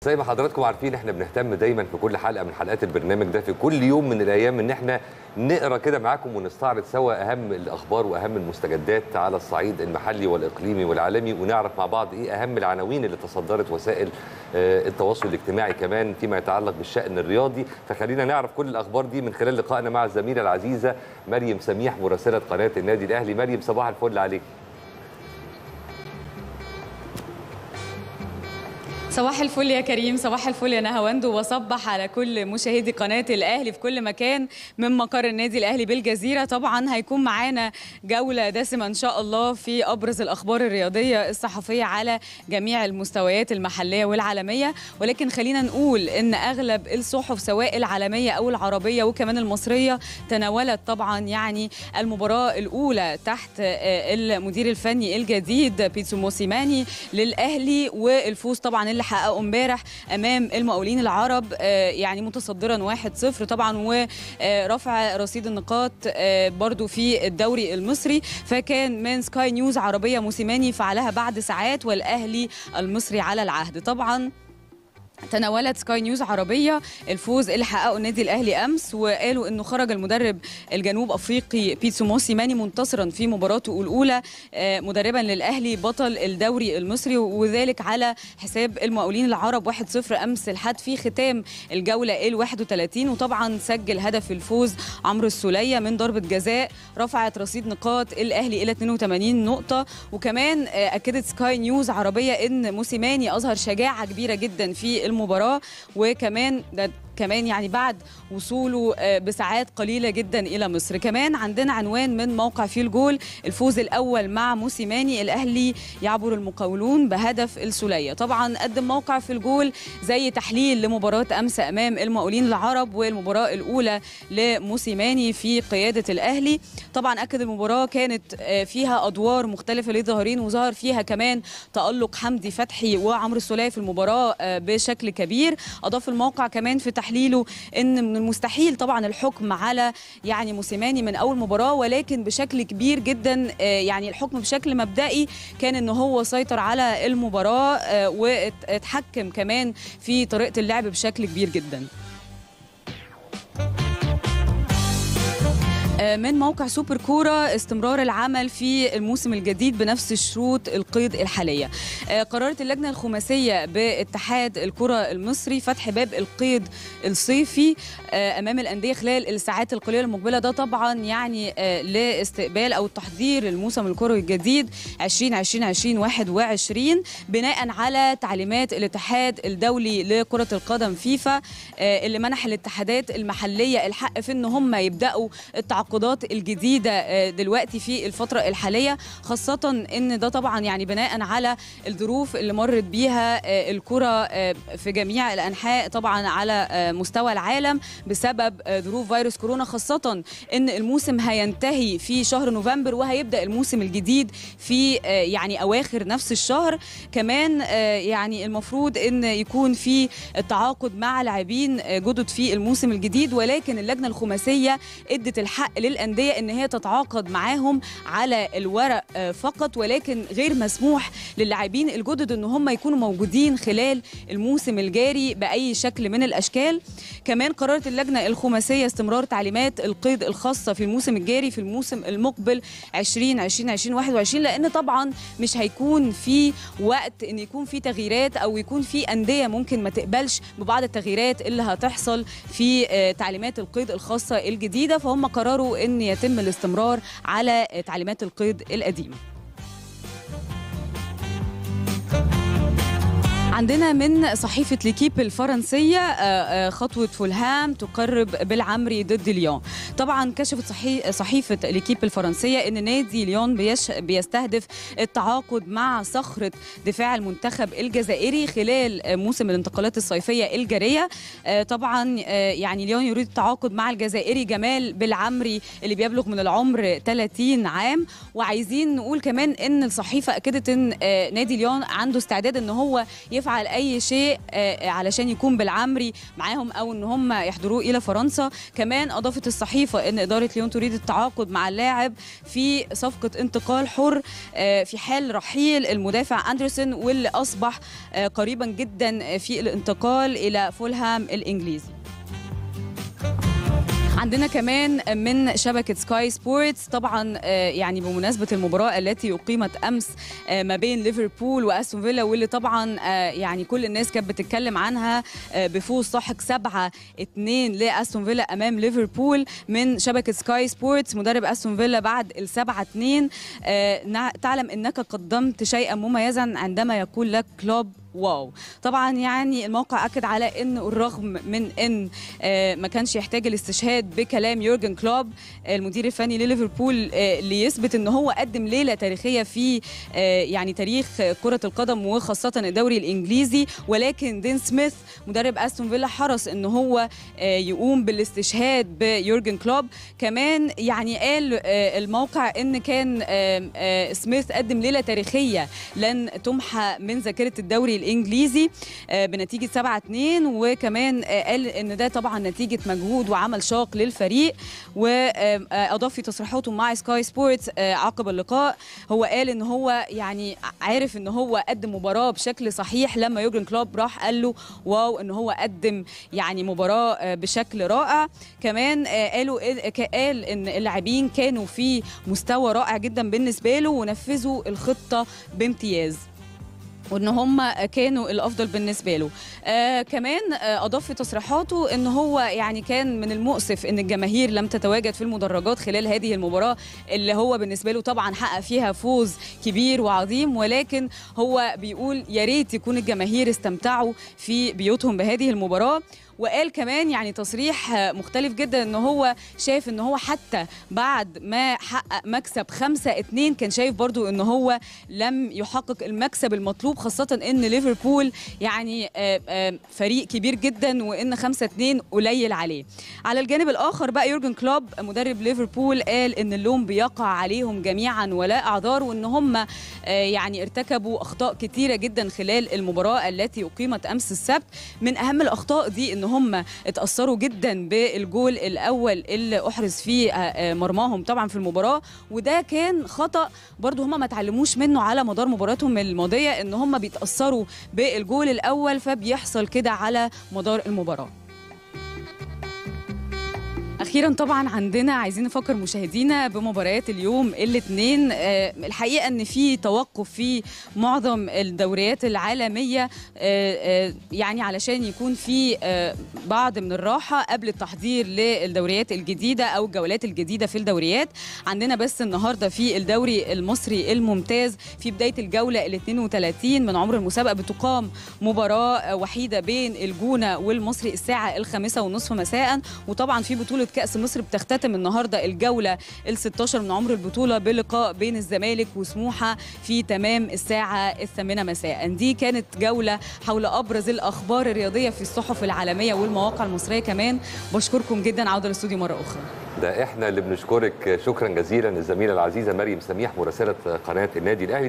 زي ما حضراتكم عارفين احنا بنهتم دايما في كل حلقه من حلقات البرنامج ده في كل يوم من الايام ان احنا نقرا كده معاكم ونستعرض سوا اهم الاخبار واهم المستجدات على الصعيد المحلي والاقليمي والعالمي ونعرف مع بعض ايه اهم العناوين اللي تصدرت وسائل آه، التواصل الاجتماعي كمان فيما يتعلق بالشان الرياضي فخلينا نعرف كل الاخبار دي من خلال لقائنا مع الزميله العزيزه مريم سميح مراسله قناه النادي الاهلي مريم صباح الفل عليك صباح الفل يا كريم صباح الفل يا نهاوند وصبح على كل مشاهدي قناة الأهلي في كل مكان من مقر النادي الأهلي بالجزيرة طبعا هيكون معانا جولة دسمة إن شاء الله في أبرز الأخبار الرياضية الصحفية على جميع المستويات المحلية والعالمية ولكن خلينا نقول إن أغلب الصحف سواء العالمية أو العربية وكمان المصرية تناولت طبعا يعني المباراة الأولى تحت آه، المدير الفني الجديد بيتسو موسيماني للأهلي والفوز طبعا اللي حققه امبارح امام المقاولين العرب آه، يعني متصدرا 1-0 طبعا ورفع رصيد النقاط آه، برضو في الدوري المصري فكان من سكاي نيوز عربيه موسيماني فعلها بعد ساعات والاهلي المصري على العهد طبعا تناولت سكاي نيوز عربيه الفوز اللي حققه النادي الاهلي امس وقالوا انه خرج المدرب الجنوب افريقي بيتسو موسيماني منتصرا في مباراته الاولى آه، مدربا للاهلي بطل الدوري المصري وذلك على حساب المقاولين العرب 1-0 امس الحد في ختام الجوله ال 31 وطبعا سجل هدف الفوز عمرو السوليه من ضربه جزاء رفعت رصيد نقاط الاهلي الى 82 نقطه وكمان آه، اكدت سكاي نيوز عربيه ان موسيماني اظهر شجاعه كبيره جدا في المباراه وكمان ده كمان يعني بعد وصوله آه، بساعات قليله جدا الى مصر كمان عندنا عنوان من موقع فيه الجول الفوز الاول مع موسيماني الاهلي يعبر المقاولون بهدف السوليه طبعا قدم موقع في الجول زي تحليل لمباراه امس امام المقاولين العرب والمباراه الاولى لموسيماني في قياده الاهلي طبعا اكد المباراه كانت آه، فيها ادوار مختلفه للظاهرين وظهر فيها كمان تالق حمدي فتحي وعمرو السوليه في المباراه آه، بشكل كبير اضاف الموقع كمان في تحليله ان من المستحيل طبعا الحكم على يعني موسيماني من اول مباراه ولكن بشكل كبير جدا آه، يعني الحكم بشكل مبدئي كان ان هو سيطر على المباراه آه، واتحكم كمان في طريقه اللعب بشكل كبير جدا من موقع سوبر كورة استمرار العمل في الموسم الجديد بنفس الشروط القيد الحالية آه، قررت اللجنة الخماسية باتحاد الكرة المصري فتح باب القيد الصيفي آه، أمام الأندية خلال الساعات القليلة المقبلة ده طبعا يعني آه، لاستقبال أو تحضير الموسم الكروي الجديد 2020-2021 بناء على تعليمات الاتحاد الدولي لكرة القدم فيفا آه، اللي منح الاتحادات المحلية الحق في ان هم يبدأوا التعاقدات الجديدة آه، دلوقتي في الفترة الحالية خاصة ان ده طبعا يعني بناء على الظروف اللي مرت بيها آه، الكرة آه، في جميع الأنحاء طبعا على آه، مستوى العالم بسبب آه، ظروف فيروس كورونا خاصة ان الموسم هينتهي في شهر نوفمبر وهيبدأ الموسم الجديد في آه، يعني أواخر نفس الشهر كمان آه، يعني المفروض ان يكون في التعاقد مع لاعبين آه، جدد في الموسم الجديد ولكن اللجنة الخماسية ادت الحق للأندية ان هي تتعاقد معاهم على الورق آه، فقط ولكن غير مسموح للاعبين الجدد ان هم يكونوا موجودين خلال الموسم الجاري باي شكل من الاشكال كمان قررت اللجنه الخماسيه استمرار تعليمات القيد الخاصه في الموسم الجاري في الموسم المقبل 2020 2021 لان طبعا مش هيكون في وقت ان يكون في تغييرات او يكون في انديه ممكن ما تقبلش ببعض التغييرات اللي هتحصل في آه، تعليمات القيد الخاصه الجديده فهم قرروا ان يتم الاستمرار على آه، تعليمات القيد القديمه عندنا من صحيفة ليكيب الفرنسية آه، آه، خطوة فولهام تقرب بالعمري ضد ليون طبعا كشفت صحي صحيفة ليكيب الفرنسية ان نادي ليون بيش بيستهدف التعاقد مع صخرة دفاع المنتخب الجزائري خلال آه، موسم الانتقالات الصيفية الجارية آه، طبعا آه، يعني ليون يريد التعاقد مع الجزائري جمال بالعمري اللي بيبلغ من العمر 30 عام وعايزين نقول كمان ان الصحيفة اكدت ان آه، نادي ليون عنده استعداد ان هو يفعل تفعل اي شيء آه، علشان يكون بالعمري معاهم او ان هم يحضروه الى فرنسا كمان اضافت الصحيفه ان اداره ليون تريد التعاقد مع اللاعب في صفقه انتقال حر آه، في حال رحيل المدافع اندرسون واللي اصبح آه، قريبا جدا في الانتقال الى فولهام الانجليزي عندنا كمان من شبكة سكاي سبورتس طبعا آه، يعني بمناسبة المباراة التي أقيمت أمس آه، ما بين ليفربول وأستون فيلا واللي طبعا آه، يعني كل الناس كانت بتتكلم عنها آه، بفوز ساحق 7 2 لأستون فيلا أمام ليفربول من شبكة سكاي سبورتس مدرب أستون فيلا بعد السبعة 2 آه، نع- تعلم أنك قدمت شيئا مميزا عندما يقول لك كلوب واو طبعا يعني الموقع اكد على ان الرغم من ان آه، ما كانش يحتاج الاستشهاد بكلام يورجن كلوب آه، المدير الفني لليفربول آه، ليثبت ان هو قدم ليله تاريخيه في آه، يعني تاريخ كره القدم وخاصه الدوري الانجليزي ولكن دين سميث مدرب استون فيلا حرص ان هو آه، يقوم بالاستشهاد بيورجن كلوب كمان يعني قال آه، الموقع ان كان آه، آه، سميث قدم ليله تاريخيه لن تمحى من ذاكره الدوري الانجليزي آه، بنتيجه 7 2 وكمان آه، قال ان ده طبعا نتيجه مجهود وعمل شاق للفريق واضاف في تصريحاته مع سكاي سبورتس آه، عقب اللقاء هو قال ان هو يعني عارف ان هو قدم مباراه بشكل صحيح لما يورجن كلوب راح قال له واو ان هو قدم يعني مباراه آه، بشكل رائع كمان آه، قالوا إيه- قال ان اللاعبين كانوا في مستوى رائع جدا بالنسبه له ونفذوا الخطه بامتياز وان هم كانوا الافضل بالنسبه له آه كمان آه اضاف في تصريحاته ان هو يعني كان من المؤسف ان الجماهير لم تتواجد في المدرجات خلال هذه المباراه اللي هو بالنسبه له طبعا حقق فيها فوز كبير وعظيم ولكن هو بيقول يا ريت يكون الجماهير استمتعوا في بيوتهم بهذه المباراه وقال كمان يعني تصريح آه، مختلف جدا ان هو شايف ان هو حتى بعد ما حقق مكسب 5 2 كان شايف برضو ان هو لم يحقق المكسب المطلوب خاصة ان ليفربول يعني آه، آه، فريق كبير جدا وان 5 2 قليل عليه على الجانب الاخر بقى يورجن كلوب مدرب ليفربول قال ان اللوم بيقع عليهم جميعا ولا اعذار وان هم آه، يعني ارتكبوا اخطاء كتيره جدا خلال المباراه التي اقيمت امس السبت من اهم الاخطاء دي ان هم اتاثروا جدا بالجول الاول اللي احرز فيه آه، آه، مرماهم طبعا في المباراه وده كان خطا برضو هم ما اتعلموش منه على مدار مباراتهم الماضيه ان هم بيتاثروا بالجول الاول فبيحصل كده على مدار المباراه اخيرا طبعا عندنا عايزين نفكر مشاهدينا بمباريات اليوم الاثنين آه، الحقيقه ان في توقف في معظم الدوريات العالميه آه، آه، يعني علشان يكون في آه، بعض من الراحه قبل التحضير للدوريات الجديده او الجولات الجديده في الدوريات عندنا بس النهارده في الدوري المصري الممتاز في بدايه الجوله ال 32 من عمر المسابقه بتقام مباراه آه، وحيده بين الجونه والمصري الساعه الخامسة ونصف مساء وطبعا في بطوله كاس مصر بتختتم النهارده الجوله ال 16 من عمر البطوله بلقاء بين الزمالك وسموحه في تمام الساعه الثامنه مساء دي كانت جوله حول ابرز الاخبار الرياضيه في الصحف العالميه والمواقع المصريه كمان بشكركم جدا عوده الاستوديو مره اخرى ده احنا اللي بنشكرك شكرا جزيلا الزميله العزيزه مريم سميح مراسله قناه النادي الاهلي